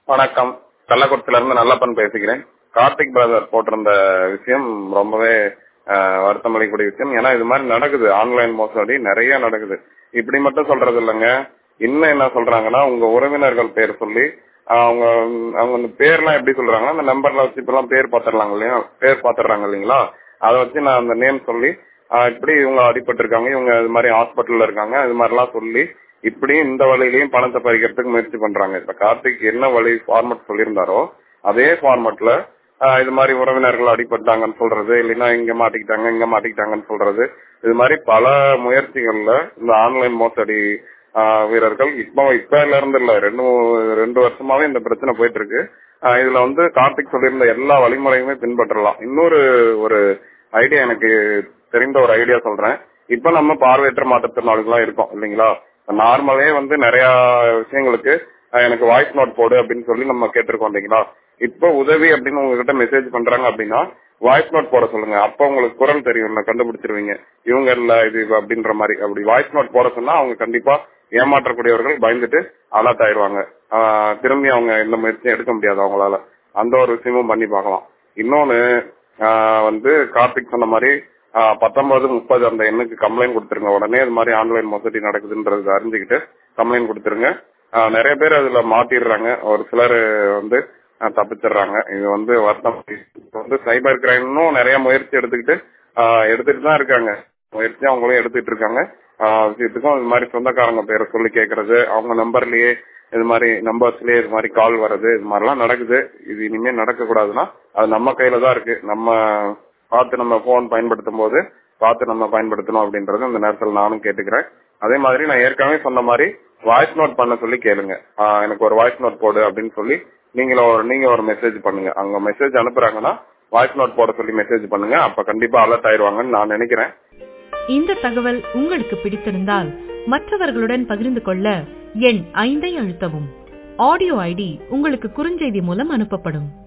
வணக்கம் கள்ளக்குறிச்சில இருந்து நல்லப்பன் பேசுகிறேன் கார்த்திக் பிரதர் போட்டிருந்த விஷயம் ரொம்பவே ஆஹ், வருத்தம் அளிக்கக்கூடிய விஷயம் ஏன்னா இது மாதிரி நடக்குது ஆன்லைன் மோசடி நிறைய நடக்குது இப்படி மட்டும் சொல்றது இல்லைங்க இன்னும் என்ன சொல்றாங்கன்னா உங்க உறவினர்கள் பேர் சொல்லி ஆஹ், அவங்க அவங்க அந்த பேர்லாம் எப்படி சொல்றாங்கன்னா அந்த நம்பர்ல வச்சு இப்பெல்லாம் பேர் பாத்துறாங்க இல்லையா பேர் பாத்துறாங்க இல்லைங்களா அதை வச்சு நான் அந்த நேம் சொல்லி ஆஹ், இப்படி இவங்க அடிபட்டு இருக்காங்க இவங்க இது மாதிரி ஹாஸ்பிட்டல்ல இருக்காங்க இது மாதிரிலாம் சொல்லி இப்படி இந்த வழியிலயும் பணத்தை பறிக்கிறதுக்கு முயற்சி பண்றாங்க இப்ப கார்த்திக் என்ன வழி ஃபார்மட் சொல்லியிருந்தாரோ அதே ஃபார்மட்ல இது மாதிரி உறவினர்கள் அடிபட்டாங்கன்னு சொல்றது இல்லைன்னா இங்க மாட்டிக்கிட்டாங்க இங்க மாட்டிக்கிட்டாங்கன்னு சொல்றது இது மாதிரி பல முயற்சிகள்ல இந்த ஆன்லைன் மோசடி ஆஹ், வீரர்கள் இப்போ இப்பல இருந்து இல்ல ரெண்டு மூ- ரெண்டு வருஷமாவே இந்த பிரச்சனை போயிட்டு இருக்கு ஆஹ், இதுல வந்து கார்த்திக் சொல்லியிருந்த எல்லா வழிமுறையுமே பின்பற்றலாம் இன்னொரு ஒரு ஐடியா எனக்கு தெரிந்த ஒரு ஐடியா சொல்றேன் இப்ப நம்ம பார்வையற்ற மாற்றுத்திறனாளிகளா இருக்கோம் இல்லைங்களா நார்மலே வந்து நிறைய விஷயங்களுக்கு அஹ், எனக்கு வாய்ஸ் நோட் போடு அப்படின்னு சொல்லி நம்ம கேட்டிருக்கோம் இல்லைங்களா இப்போ உதவி அப்படின்னு உங்ககிட்ட மெசேஜ் பண்றாங்க அப்படின்னா வாய்ஸ் நோட் போட சொல்லுங்க அப்ப உங்களுக்கு குரல் தெரியும் கண்டுபிடிச்சிருவீங்க இவங்க இல்ல இது இவ அப்படின்ற மாதிரி அப்படி வாய்ஸ் நோட் போட சொன்னா அவங்க கண்டிப்பா ஏமாற்றக்கூடியவர்கள் பயந்துட்டு அலர்ட் ஆயிடுவாங்க ஆஹ், திரும்பி அவங்க எந்த முயற்சியும் எடுக்க முடியாது அவங்களால அந்த ஒரு விஷயமும் பண்ணி பார்க்கலாம் இன்னொன்னு ஆஹ், வந்து கார்த்திக் சொன்ன மாதிரி ஆஹ், பத்தொன்பது முப்பது அந்த எண்ணுக்கு கம்ப்ளைண்ட் கொடுத்துருங்க உடனே இது மாதிரி ஆன்லைன் மோசடி நடக்குதுன்றது அறிஞ்சுக்கிட்டு கம்ப்ளைண்ட் கொடுத்துருங்க ஆஹ், நிறைய பேர் அதுல மாட்டிடுறாங்க ஒரு சிலர் வந்து ஆஹ், தப்பிச்சிடுறாங்க இது வந்து வருத்தம் இப்ப வந்து சைபர் கிரைம்னும் நிறைய முயற்சி எடுத்துக்கிட்டு ஆஹ், எடுத்துட்டு தான் இருக்காங்க முயற்சி அவங்களும் எடுத்துட்டு இருக்காங்க ஆஹ், விஷயத்துக்கும் இது மாதிரி சொந்தக்காரங்க பேரை சொல்லி கேட்கறது அவங்க நம்பர்லயே இது மாதிரி நம்பர்ஸ்லயே இது மாதிரி கால் வர்றது இது மாதிரிலாம் நடக்குது இது இனிமே நடக்க கூடாதுன்னா அது நம்ம கையில தான் இருக்கு நம்ம பார்த்து நம்ம போன் பயன்படுத்தும் போது பார்த்து நம்ம பயன்படுத்தணும் அப்படின்றது இந்த நேரத்தில் நானும் கேட்டுக்கிறேன் அதே மாதிரி நான் ஏற்கனவே சொன்ன மாதிரி வாய்ஸ் நோட் பண்ண சொல்லி கேளுங்க ஆஹ் எனக்கு ஒரு வாய்ஸ் நோட் போடு அப்படின்னு சொல்லி நீங்க ஒரு நீங்க ஒரு மெசேஜ் பண்ணுங்க அவங்க மெசேஜ் அனுப்புறாங்கன்னா வாய்ஸ் நோட் போட சொல்லி மெசேஜ் பண்ணுங்க அப்ப கண்டிப்பா அலர்ட் ஆயிருவாங்கன்னு நான் நினைக்கிறேன் இந்த தகவல் உங்களுக்கு பிடித்திருந்தால் மற்றவர்களுடன் பகிர்ந்து கொள்ள எண் ஐந்தை அழுத்தவும் ஆடியோ ஐடி உங்களுக்கு குறுஞ்செய்தி மூலம் அனுப்பப்படும்